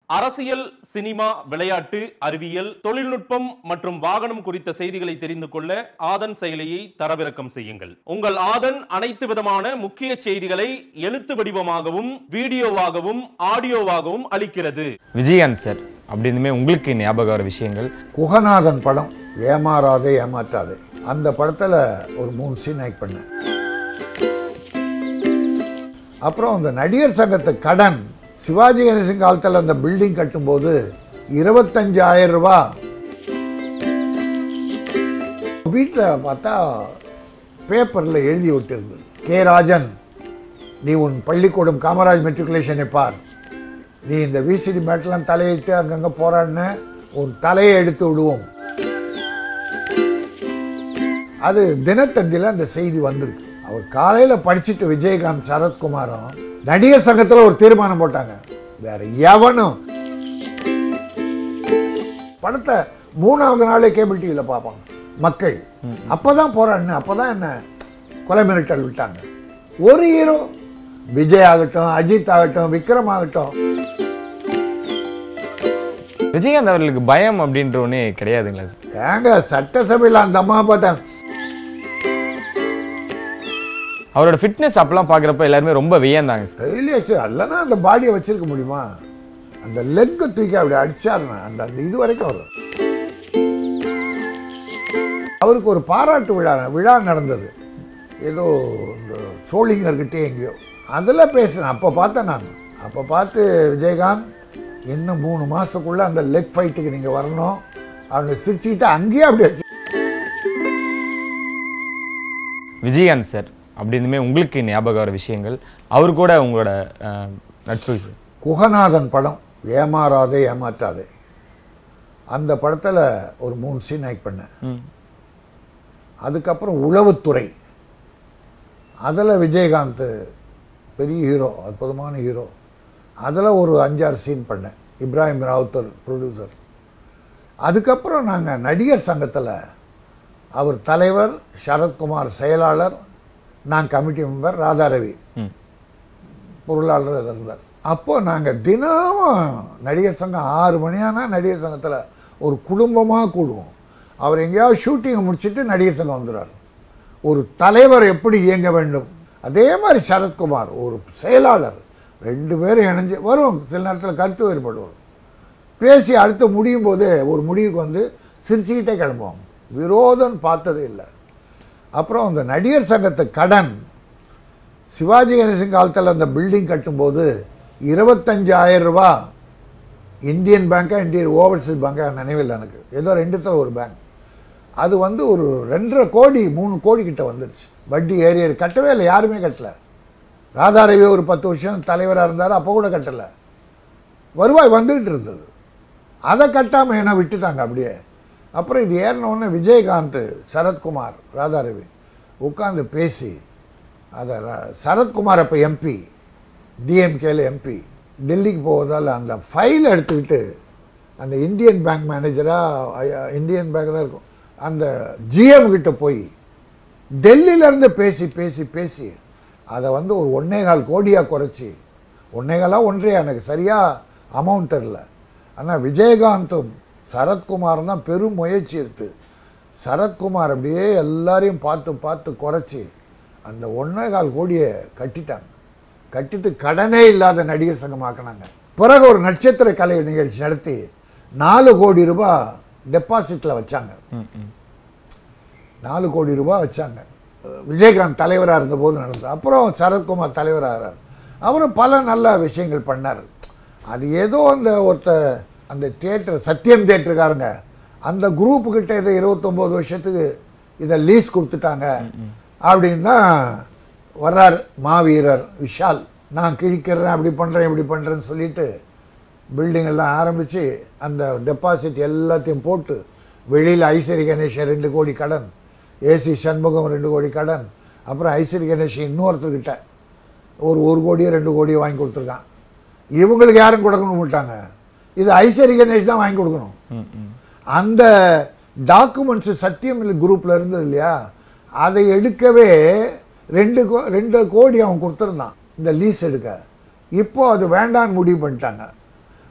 அரசியல் சினிமா விளையாட்டு அறிவியல் தொழில்நுட்பம் மற்றும் வாகனம் குறித்த செய்திகளை தெரிந்து கொள்ள ஆதன் செயலியை தரவிறக்கம் செய்யுங்கள் உங்கள் ஆதன் அனைத்து விதமான முக்கிய செய்திகளை எழுத்து வடிவமாகவும் வீடியோவாகவும் ஆடியோவாகவும் அளிக்கிறது விஜயகாந்த் சார் அப்படின்னுமே உங்களுக்கு ஞாபகம் வர விஷயங்கள் குகநாதன் படம் ஏமாறாதே ஏமாற்றாதே அந்த படத்தில் ஒரு மூணு சீன் ஆக்ட் பண்ணேன் அப்புறம் அந்த நடிகர் சங்கத்து கடன் சிவாஜி கணேசன் காலத்தில் அந்த பில்டிங் கட்டும்போது இருபத்தஞ்சாயிரம் ரூபாய் வீட்டில் பார்த்தா பேப்பரில் எழுதி விட்டிருந்தது கே ராஜன் நீ உன் பள்ளிக்கூடம் காமராஜ் மெட்ரிகுலேஷனை பார் நீ இந்த விசிடி மேட்டெல்லாம் தலையிட்டு அங்கங்கே போராடின உன் தலையை எடுத்து விடுவோம் அது தினத்தந்தியில் அந்த செய்தி வந்திருக்கு அவர் காலையில் படிச்சுட்டு விஜயகாந்த் சரத்குமாரும் நடிகர் சங்கத்தில் ஒரு தீர்மானம் போட்டாங்க வேற எவனும் படத்தை மூணாவது நாளே கேபிள் டிவியில் பார்ப்பாங்க மக்கள் அப்பதான் போராடின அப்பதான் என்ன கொலை மிரட்டல் விட்டாங்க ஒரு ஹீரோ விஜய் ஆகட்டும் அஜித் ஆகட்டும் விக்ரம் ஆகட்டும் விஜயகாந்த் அவர்களுக்கு பயம் அப்படின்ற ஒன்றே கிடையாதுங்களா சார் ஏங்க சட்டசபையில் அந்த அம்மா பார்த்தாங்க அவரோட ஃபிட்னஸ் அப்பெல்லாம் பார்க்குறப்ப எல்லாருமே ரொம்ப வியந்தாங்க சார் டெய்லி எக்ஸசைஸ் இல்லைன்னா அந்த பாடியை வச்சிருக்க முடியுமா அந்த லெக்கை தூக்கி அப்படி அடிச்சாருன்னா அந்த அந்த இது வரைக்கும் வரும் அவருக்கு ஒரு பாராட்டு விழா விழா நடந்தது ஏதோ இந்த சோழிங்கர்கிட்டே எங்கேயோ அதில் பேசினேன் அப்போ பார்த்தேன் நான் அப்போ பார்த்து விஜயகாந்த் இன்னும் மூணு மாதத்துக்குள்ளே அந்த லெக் ஃபைட்டுக்கு நீங்கள் வரணும் அவங்க சிரிச்சுக்கிட்டு அங்கேயே அப்படி அடிச்சு விஜயகாந்த் சார் அப்படின்னுமே உங்களுக்கு ஞாபகம் வர விஷயங்கள் அவர் கூட உங்களோட அஹ், நட்பு சார் குகநாதன் படம் ஏமாறாதே ஏமாற்றாதே அந்த படத்தில் ஒரு மூணு சீன் ஆக்ட் பண்ணேன் ம் அதுக்கப்புறம் உளவுத்துறை அதில் விஜயகாந்த் பெரிய ஹீரோ அற்புதமான ஹீரோ அதில் ஒரு அஞ்சாறு சீன் பண்ணேன் இப்ராஹிம் ராவுத்தர் ப்ரொடியூசர் அதுக்கப்புறம் நாங்கள் நடிகர் சங்கத்தில் அவர் தலைவர் சரத்குமார் செயலாளர் நான் கமிட்டி மெம்பர் ராதாரவி ம் பொருளாளர் இருந்தார் அப்போ நாங்கள் தினமும் நடிகர் சங்கம் ஆறு மணியானா நடிகர் சங்கத்தில் ஒரு குடும்பமாக கூடுவோம் அவர் எங்கேயாவது ஷூட்டிங்கை முடிச்சுட்டு நடிகர் சங்கம் வந்துடுவார் ஒரு தலைவர் எப்படி இயங்க வேண்டும் அதே மாதிரி சரத்குமார் ஒரு செயலாளர் ரெண்டு பேரும் இணைஞ்சு வரும் சில நேரத்தில் கருத்து வேறுபாடு வரும் பேசி அடுத்து முடியும் போது ஒரு முடிவுக்கு வந்து சிரிச்சுக்கிட்டே கிளம்புவோம் விரோதம் பார்த்ததே இல்லை அப்புறம் அந்த நடிகர் சங்கத்து கடன் சிவாஜி கணேசன் காலத்தில் அந்த பில்டிங் கட்டும்போது இருபத்தஞ்சாயிரம் ரூபா இந்தியன் பேங்க்கா இந்தியன் ஓவர்சீஸ் பேங்க்கா நினைவில்லை எனக்கு ஏதோ ரெண்டுத்தில் ஒரு பேங்க் அது வந்து ஒரு ரெண்டரை கோடி மூணு கோடி கிட்ட வந்துருச்சு வட்டி ஏறி ஏறி கட்டவே இல்லை யாருமே கட்டல ராதாரவி ஒரு பத்து வருஷம் தலைவராக இருந்தார் அப்போ கூட கட்டலை வருவாய் வந்துகிட்டு இருந்தது அதை கட்டாமல் என்ன விட்டுட்டாங்க அப்படியே அப்புறம் இது ஏறின உடனே விஜயகாந்த் சரத்குமார் ராதாரவி உட்காந்து பேசி அதை ர- சரத்குமார் அப்போ எம்பி டிஎம்கேல எம்பி டெல்லிக்கு போவதால் அந்த ஃபைல் எடுத்துக்கிட்டு அந்த இந்தியன் பேங்க் மேனேஜராக இந்தியன் பேங்க் தான் இருக்கும் அந்த ஜிஎம் கிட்ட போய் டெல்லியிலேருந்து பேசி பேசி பேசி அதை வந்து ஒரு ஒன்னே கால் கோடியாக குறைச்சி ஒன்னே காலா ஒன்றே எனக்கு சரியாக அமௌண்ட் தெரில ஆனால் விஜயகாந்தும் சரத்குமாரும் தான் பெரும் முயற்சி எடுத்து சரத்குமார் அப்படியே எல்லாரையும் பார்த்து பார்த்து குறைச்சி அந்த ஒன்னே கால் கோடியை கட்டிட்டாங்க கட்டிட்டு கடனே இல்லாத நடிகர் சங்கமாக்குனாங்க பிறகு ஒரு நட்சத்திர கலை நிகழ்ச்சி நடத்தி நாலு கோடி ரூபாய் டெபாசிட்டில் வச்சாங்க ம் ம் நாலு கோடி ரூபாய் வச்சாங்க விஜயகாந்த் தலைவராக இருந்தபோது நடந்தது அப்புறம் சரத்குமார் தலைவராகிறார் அவரும் பல நல்ல விஷயங்கள் பண்ணார் அது ஏதோ அந்த ஒருத்த அந்த தியேட்டர் சத்யம் தியேட்டருக்காரங்க அந்த குரூப்பு கிட்ட இதை இருபத்தொம்போது வருஷத்துக்கு இதை லீஸ் கொடுத்துட்டாங்க அப்படின்னு தான் வர்றார் மாவீரர் விஷால் நான் கிழிக்கிறேன் அப்படி பண்ணுறேன் இப்படி பண்ணுறேன்னு சொல்லிட்டு பில்டிங் எல்லாம் ஆரம்பித்து அந்த டெபாசிட் எல்லாத்தையும் போட்டு வெளியில் ஐஸ்வரி கணேசன் ரெண்டு கோடி கடன் ஏசி சண்முகம் ரெண்டு கோடி கடன் அப்புறம் ஐஸ்வரி கணேசன் இன்னொருத்தர்கிட்ட ஒரு ஒரு கோடியோ ரெண்டு கோடியோ வாங்கி கொடுத்துருக்கான் இவங்களுக்கு யாரும் கொடுக்கணும் விட்டாங்க இது ஐஸ்வரி கணேஷ் தான் வாங்கி கொடுக்கணும் ம் ம் அந்த டாக்குமெண்ட்ஸ் சத்தியம் குரூப்பில் இருந்தது இல்லையா அதை எடுக்கவே ரெண்டு கோ ரெண்டு கோடி அவன் கொடுத்துருந்தான் இந்த லீஸ் எடுக்க இப்போ அது வேண்டான்னு முடிவு பண்ணிட்டாங்க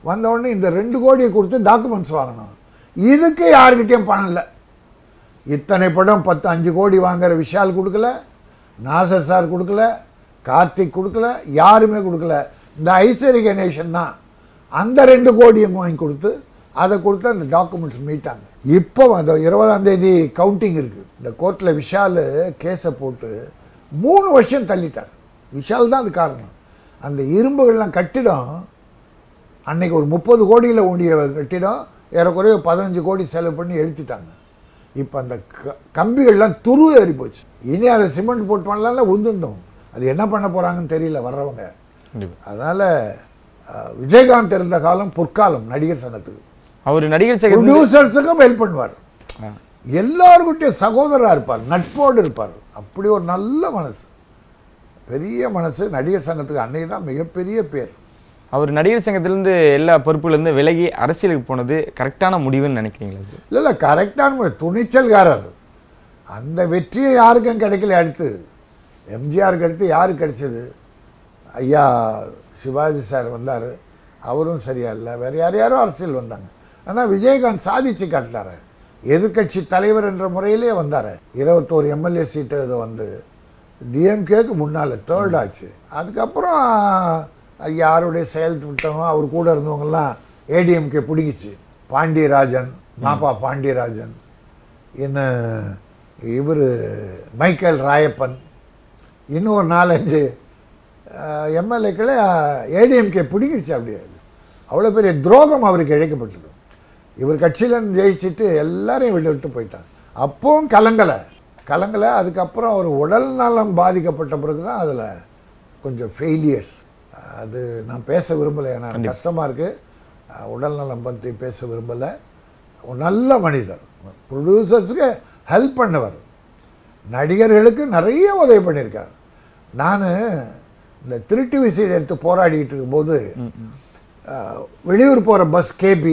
வந்த உடனே இந்த ரெண்டு கோடியை கொடுத்து டாக்குமெண்ட்ஸ் வாங்கணும் இதுக்கு யாருக்கிட்டேயும் பணம் இல்லை இத்தனை படம் பத்து அஞ்சு கோடி வாங்குற விஷால் கொடுக்கல நாசர் சார் கொடுக்கல கார்த்திக் கொடுக்கல யாருமே கொடுக்கல இந்த ஐஸ்வரி கணேசன் தான் அந்த ரெண்டு கோடியும் வாங்கி கொடுத்து அதை கொடுத்து அந்த டாக்குமெண்ட்ஸ் மீட்டாங்க இப்போ அந்த இருபதாம் தேதி கவுண்டிங் இருக்கு இந்த கோர்ட்டில் விஷால் கேஸை போட்டு மூணு வருஷம் தள்ளிட்டார் விஷால் தான் அது காரணம் அந்த இரும்புகள்லாம் கட்டிடம் அன்னைக்கு ஒரு முப்பது கோடியில் ஓடிய கட்டிடம் ஏறக்குறைய பதினஞ்சு கோடி செலவு பண்ணி எழுத்திட்டாங்க இப்போ அந்த க கம்பிகள்லாம் துரு ஏறி போச்சு இனி அதை சிமெண்ட் போட்டு பண்ணலாம்ல உந்துந்தோம் அது என்ன பண்ண போகிறாங்கன்னு தெரியல வர்றவங்க கண்டிப்பா அதனால் விஜயகாந்த் இருந்த காலம் பொற்காலம் நடிகர் சங்கத்துக்கு அவர் நடிகர் சேகர் வந்து- ப்ரொடியூசர்ஸுக்கும் ஹெல்ப் பண்ணுவார் ஆ. எல்லாருக்கிட்டையும் சகோதரராக இருப்பார் நட்போடு இருப்பார் அப்படி ஒரு நல்ல மனசு பெரிய மனசு நடிகர் சங்கத்துக்கு அன்னைக்கு தான் மிகப்பெரிய பேர் அவர் நடிகர் சங்கத்திலிருந்து எல்லா பொறுப்புலேருந்து விலகி அரசியலுக்கு போனது கரெக்டான முடிவுன்னு நினைக்கிறீங்களா சார் இல்லை இல்லை கரெக்டான முறை துணிச்சல்காரர் அந்த வெற்றியை யாருக்கும் கிடைக்கல அடுத்து எம்ஜிஆருக்கு அடுத்து யாருக்கு கிடைச்சது ஐயா சிவாஜி சார் வந்தார் அவரும் சரியா இல்லை வேறு யார் யாரோ அரசியல் வந்தாங்க ஆனால் விஜயகாந்த் சாதிச்சு காட்டினாரு எதிர்க்கட்சி தலைவர் என்ற முறையிலே வந்தார் இருபத்தோரு எம்எல்ஏ சீட்டு இது வந்து டிஎம்கேக்கு முன்னால் தேர்ட் ஆச்சு அதுக்கப்புறம் அது யாருடைய செயல் திட்டமோ அவர் கூட இருந்தவங்கெல்லாம் ஏடிஎம்கே பிடிங்கிச்சு பாண்டியராஜன் மாப்பா பாண்டியராஜன் இன்னும் இவர் மைக்கேல் ராயப்பன் இன்னும் ஒரு நாலஞ்சு எம்எல்ஏக்களை ஏடிஎம்கே பிடிங்கிடுச்சு அப்படியே அவ்வளோ பெரிய துரோகம் அவருக்கு இழைக்கப்பட்டது இவர் கட்சியில் ஜெயிச்சுட்டு எல்லாரையும் விட்டு விட்டு போயிட்டாங்க அப்பவும் கலங்கலை கலங்கலை அதுக்கப்புறம் அவர் உடல் நலம் பாதிக்கப்பட்ட பிறகு தான் அதில் கொஞ்சம் ஃபெயிலியர்ஸ் அது நான் பேச விரும்பலை ஏன்னா கஷ்டமாக இருக்குது உடல் நலம் பற்றி பேச விரும்பலை ஒரு நல்ல மனிதர் ப்ரொடியூசர்ஸுக்கு ஹெல்ப் பண்ணவர் நடிகர்களுக்கு நிறைய உதவி பண்ணியிருக்கார் நான் இந்த திருட்டு விசையை எடுத்து போராடிக்கிட்டு இருக்கும்போது அஹ், வெளியூர் போகிற பஸ் கேபி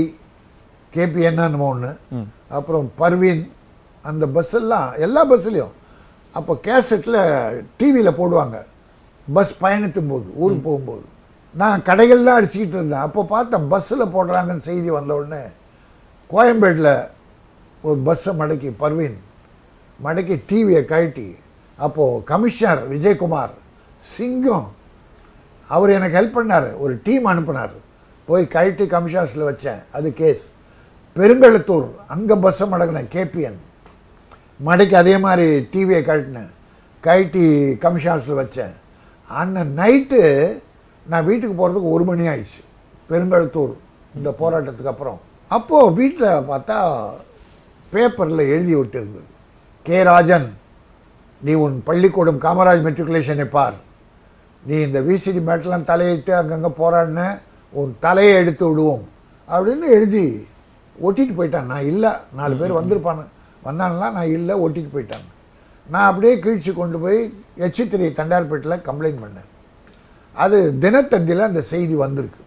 கேபி என்னன்னு ஒன்று அப்புறம் பர்வீன் அந்த பஸ் எல்லாம் எல்லா பஸ்ஸுலேயும் அப்போ கேசட்டில் டிவியில் போடுவாங்க பஸ் பயணித்தும் போது ஊருக்கு போகும்போது நான் கடைகள்லாம் அடிச்சுக்கிட்டு இருந்தேன் அப்போ பார்த்தேன் பஸ்ஸில் போடுறாங்கன்னு செய்தி வந்த உடனே கோயம்பேட்டில் ஒரு பஸ்ஸை மடக்கி பர்வீன் மடக்கி டிவியை கழட்டி அப்போது கமிஷனர் விஜயகுமார் சிங்கம் அவர் எனக்கு ஹெல்ப் பண்ணார் ஒரு டீம் அனுப்புனார் போய் கழட்டி கமிஷனர்ஸில் வச்சேன் அது கேஸ் பெருங்கழுத்தூர் அங்கே பஸ்ஸை மடக்கினேன் கேபிஎன் மடக்கி அதே மாதிரி டிவியை கழட்டினேன் கழட்டி கமிஷனர்ஸில் வச்சேன் அண்ணன் நைட்டு நான் வீட்டுக்கு போகிறதுக்கு ஒரு மணி ஆயிடுச்சு பெருங்கழுத்தூர் இந்த போராட்டத்துக்கு அப்புறம் அப்போது வீட்டில் பார்த்தா பேப்பரில் எழுதி விட்டிருந்தது கே ராஜன் நீ உன் பள்ளிக்கூடம் காமராஜ் மெட்ரிகுலேஷனை பார் நீ இந்த விசிடி மேட்டெலாம் தலையிட்டு அங்கங்கே போராடின உன் தலையை எடுத்து விடுவோம் அப்படின்னு எழுதி ஒட்டிட்டு போயிட்டான் நான் இல்லை நாலு பேர் வந்திருப்பானு வந்தான்லாம் நான் இல்லை ஒட்டிட்டு போயிட்டான் நான் அப்படியே கீழ்ச்சி கொண்டு போய் எச்சித்திரை தண்டார்பேட்டில் கம்ப்ளைண்ட் பண்ணேன் அது தினத்தந்தியில் அந்த செய்தி வந்திருக்கு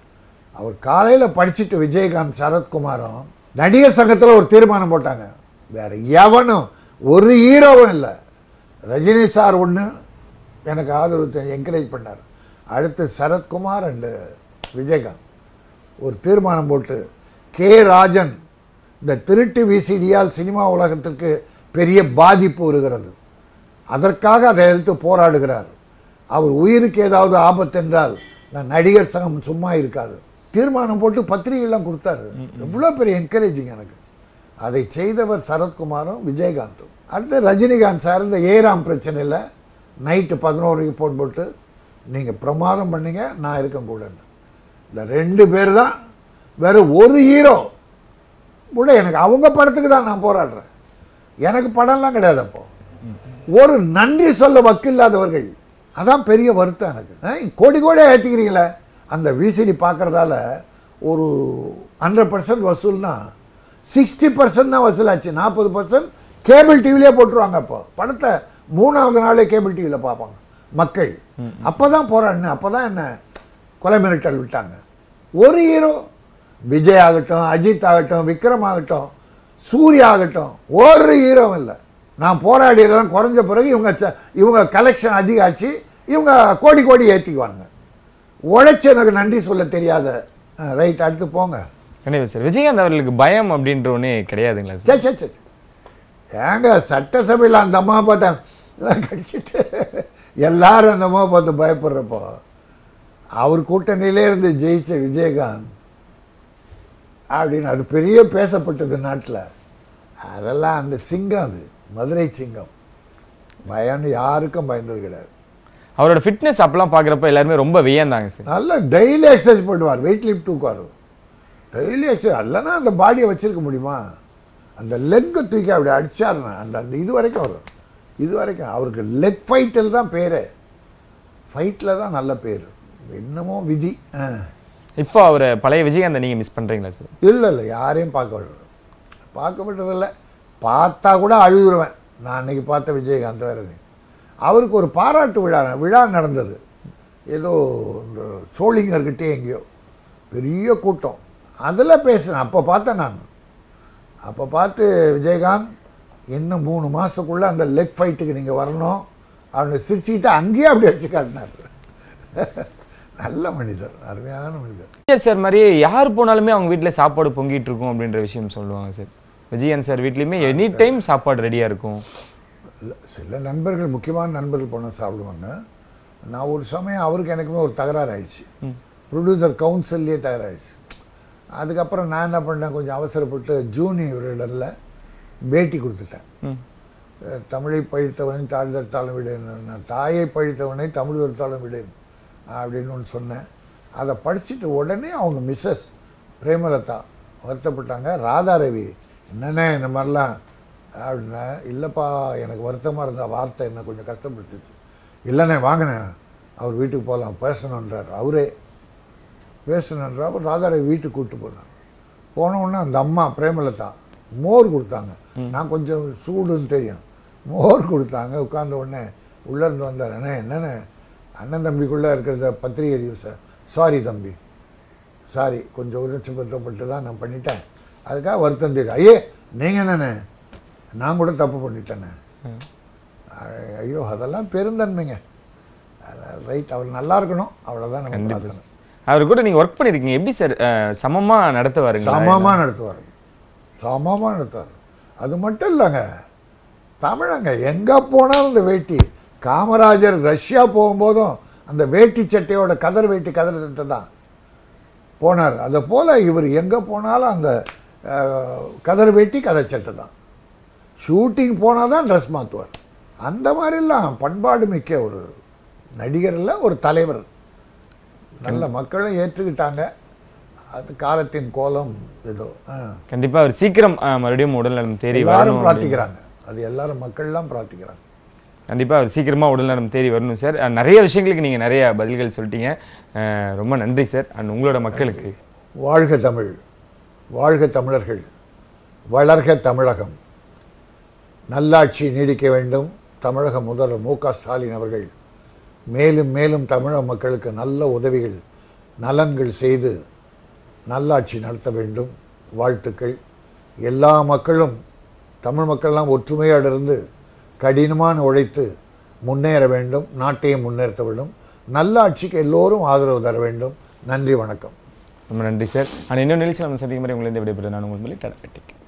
அவர் காலையில் படிச்சுட்டு விஜயகாந்த் சரத்குமாரும் நடிகர் சங்கத்தில் ஒரு தீர்மானம் போட்டாங்க வேற எவனும் ஒரு ஹீரோவும் இல்லை ரஜினி சார் ஒன்று எனக்கு ஆதரவு என்கரேஜ் பண்ணார் அடுத்து சரத்குமார் அண்டு விஜயகாந்த் ஒரு தீர்மானம் போட்டு கே ராஜன் இந்த திருட்டு விசிடியால் சினிமா உலகத்திற்கு பெரிய பாதிப்பு வருகிறது அதற்காக அதை எதிர்த்து போராடுகிறார் அவர் உயிருக்கு ஏதாவது ஆபத்து என்றால் நான் நடிகர் சங்கம் சும்மா இருக்காது தீர்மானம் போட்டு பத்திரிகைலாம் கொடுத்தாரு எவ்வளோ பெரிய என்கரேஜிங் எனக்கு அதை செய்தவர் சரத்குமாரும் விஜயகாந்தும் அடுத்து ரஜினிகாந்த் சார் இந்த ஏராம் பிரச்சனையில் நைட்டு பதினோருக்கு போன் போட்டு நீங்கள் பிரமாதம் பண்ணீங்க நான் இருக்கேன் கூடன்னு இந்த ரெண்டு பேர் தான் வேற ஒரு ஹீரோ கூட எனக்கு அவங்க படத்துக்கு தான் நான் போராடுறேன் எனக்கு படம்லாம் கிடையாது அப்போ ஒரு நன்றி சொல்ல வக்கில்லாதவர்கள் அதான் பெரிய வருத்தம் எனக்கு அஹ், கோடி கோடியாக ஏற்றிக்கிறீங்களே அந்த விசிடி பார்க்கறதால ஒரு ஹண்ட்ரட் பர்சன்ட் வசூல்னா சிக்ஸ்டி பர்சன்ட் தான் வசூலாச்சு நாற்பது பர்சன்ட் கேபிள் டிவிலே போட்டுருவாங்க அப்போ படத்தை மூணாவது நாளே கேபிள் டிவியில் பார்ப்பாங்க மக்கள் அப்போ தான் போராடினேன் அப்போ தான் என்ன கொலை மிரட்டல் விட்டாங்க ஒரு ஹீரோ விஜய் ஆகட்டும் அஜித் ஆகட்டும் விக்ரம் ஆகட்டும் சூர்யா ஆகட்டும் ஒரு ஹீரோவும் இல்லை நான் போராடியதெல்லாம் குறைஞ்ச பிறகு இவங்க ச- இவங்க கலெக்ஷன் அதிகாச்சு இவங்க கோடி கோடி ஏற்றிக்குவானுங்க உழைச்சு எனக்கு நன்றி சொல்ல தெரியாத ரைட் அடுத்து போங்க கண்டிப்பா சார் விஜயகாந்த் அவர்களுக்கு பயம் அப்படின்ற ஒண்ணே கிடையாதுங்களா சார் சே சே சே ஏங்க சட்டசபையில் அந்த அம்மா பார்த்தா இதெல்லாம் கடிச்சிட்டு எல்லாரும் அந்த அம்மா பார்த்து பயப்படுறப்போ அவர் கூட்டணியிலே இருந்து ஜெயிச்ச விஜயகாந்த் அப்படின்னு அது பெரிய பேசப்பட்டது நாட்டில் அதெல்லாம் அந்த சிங்கம் அது மதுரை சிங்கம் பயம்னு யாருக்கும் பயந்தது கிடையாது அவரோட ஃபிட்னஸ் அப்பெல்லாம் பார்க்குறப்ப எல்லாருமே ரொம்ப வியந்தாங்க சார் நல்லா டெய்லி எக்ஸசைஸ் பண்ணுவார் வெயிட் லிஃப்ட் தூக்குவார் டெய்லி எக்ஸசைஸ் இல்லைன்னா அந்த பாடியை வச்சிருக்க முடியுமா அந்த லெக்கை தூக்கி அப்படி அடிச்சாருன்னா அந்த அந்த இது வரைக்கும் வரும் இது வரைக்கும் அவருக்கு லெக் ஃபைட்டில் தான் பேர் ஃபைட்டில் தான் நல்ல பேர் இன்னமும் விதி ஆ இப்போ அவரை பழைய விஜயகாந்தை நீங்க மிஸ் பண்றீங்களா சார் இல்லை இல்லை யாரையும் பார்க்க விடுறது பார்க்க விட்டதில்ல பார்த்தா கூட அழுதுருவேன் நான் அன்னைக்கு பார்த்த விஜயகாந்த் வேற நீ. அவருக்கு ஒரு பாராட்டு விழா விழா நடந்தது ஏதோ இந்த சோழிங்கர்கிட்டே எங்கேயோ பெரிய கூட்டம் அதில் பேசினேன் அப்போ பார்த்தேன் நான் அப்போ பார்த்து விஜயகாந்த் இன்னும் மூணு மாதத்துக்குள்ளே அந்த லெக் ஃபைட்டுக்கு நீங்கள் வரணும் அப்படின்னு சிரிச்சுக்கிட்டு அங்கேயே அப்படி அடிச்சு காட்டினார் நல்ல மனிதர் அருமையான மனிதர் விஜய் சார் மாதிரியே யார் போனாலுமே அவங்க வீட்டில் சாப்பாடு பொங்கிட்டு இருக்கும் அப்படின்ற விஷயம் சொல்லுவாங்க சார் விஜயன் சார் வீட்லேயுமே எனி டைம் சாப்பாடு ரெடியா இருக்கும் இல்ல, சில நண்பர்கள் முக்கியமான நண்பர்கள் போனால் சாப்பிடுவாங்க நான் ஒரு சமயம் அவருக்கு எனக்குமே ஒரு தகராறு ஆயிடுச்சு ப்ரொடியூசர் கவுன்சில்லே தகராயிடுச்சு அதுக்கப்புறம் நான் என்ன பண்ணேன் கொஞ்சம் அவசரப்பட்டு ஜூனியரில் பேட்டி கொடுத்துட்டேன் ம். அஹ், தமிழை பழித்தவனை தாழ் தடுத்தாலும் விடேன் நான் தாயை பழித்தவனை தமிழ் தடுத்தாலும் விடேன் அப்படின்னு ஒன்று சொன்னேன் அதை படிச்சுட்டு உடனே அவங்க மிஸ்ஸஸ் பிரேமலதா வருத்தப்பட்டாங்க ராதா ரவி என்னண்ணே இந்த மாதிரிலாம் அப்படின்னா இல்லைப்பா எனக்கு வருத்தமாக இருந்த வார்த்தை என்ன கொஞ்சம் கஷ்டப்பட்டுச்சு இல்லைண்ணே வாங்கினே அவர் வீட்டுக்கு போகலாம் பேசணுன்றார் அவரே பேசணுன்றார் அப்புறம் ராதாரவி வீட்டுக்கு கூப்பிட்டு போனார் போன உடனே அந்த அம்மா பிரேமலதா மோர் கொடுத்தாங்க நான் கொஞ்சம் சூடுன்னு தெரியும் மோர் கொடுத்தாங்க உட்கார்ந்த உடனே உள்ளே இருந்து வந்தார் அண்ணே என்னண்ணே அண்ணன் தம்பிக்குள்ளே இருக்கிறத பத்திரிகை நியூஸ் சாரி தம்பி சாரி கொஞ்சம் உணர்ச்சி பற்றப்பட்டு தான் நான் பண்ணிட்டேன் அதுக்காக வருத்தம் தெரியும் ஐயே நீங்கள் என்னண்ணே நான் கூட தப்பு பண்ணிட்டேனே அ- ஐயோ அதெல்லாம் பெருந்தன்மைங்க ரைட் அவர் நல்லா இருக்கணும் அவ்வளோதான் நம்ம கண்டிப்பா பிரார்த்தனை. அவர் கூட நீங்க ஒர்க் பண்ணிருக்கீங்க எப்படி சார் சமமா நடத்துவாருங்களா சமமாக நடத்துவார் சமமாக நடத்துவார் அது மட்டும் இல்லைங்க தமிழங்க எங்கே போனாலும் இந்த வேட்டி காமராஜர் ரஷ்யா போகும்போதும் அந்த வேட்டி சட்டையோட கதர் வேட்டி கதர் சட்டை தான் போனார் அதை போல் இவர் எங்கே போனாலும் அந்த அஹ், கதர் வேட்டி கதர் சட்டை தான் ஷூட்டிங் போனால் தான் ட்ரெஸ் மாற்றுவார் அந்த மாதிரிலாம் பண்பாடு மிக்க ஒரு நடிகர் இல்ல ஒரு தலைவர் நல்ல மக்களும் ஏற்றுக்கிட்டாங்க அது காலத்தின் கோலம் ஏதோ ஆ. கண்டிப்பா அவர் சீக்கிரம் அஹ், மறுபடியும் உடல்நலம் தேறி எல்லாரும் வரணும் அப்படின்னு- பிரார்த்திக்கிறாங்க அது எல்லாரும் மக்கள்லாம் பிரார்த்திக்கிறாங்க கண்டிப்பா அவர் சீக்கிரமா உடல்நலம் தேறி வரணும் சார் அஹ், நிறைய விஷயங்களுக்கு நீங்க நிறைய பதில்கள் சொல்லிட்டீங்க அஹ், ரொம்ப நன்றி சார் அண்ட் உங்களோட மக்களுக்கு வாழ்க தமிழ் வாழ்க தமிழர்கள் வளர்க தமிழகம் நல்லாட்சி நீடிக்க வேண்டும் தமிழக முதல்வர் மு க ஸ்டாலின் அவர்கள் மேலும் மேலும் தமிழக மக்களுக்கு நல்ல உதவிகள் நலன்கள் செய்து நல்லாட்சி நடத்த வேண்டும் வாழ்த்துக்கள் எல்லா மக்களும் தமிழ் மக்கள்லாம் ஒற்றுமையோடு இருந்து கடினமான உழைத்து முன்னேற வேண்டும் நாட்டையும் முன்னேற்ற வேண்டும் நல்ல ஆட்சிக்கு எல்லோரும் ஆதரவு தர வேண்டும் நன்றி வணக்கம் ரொம்ப நன்றி சார் அண்ட் இன்னொரு நிகழ்ச்சி நம்ம சந்திக்கும் மாதிரி உங்களை விடைபெறும் நான் உங்கள் மொழி டாடா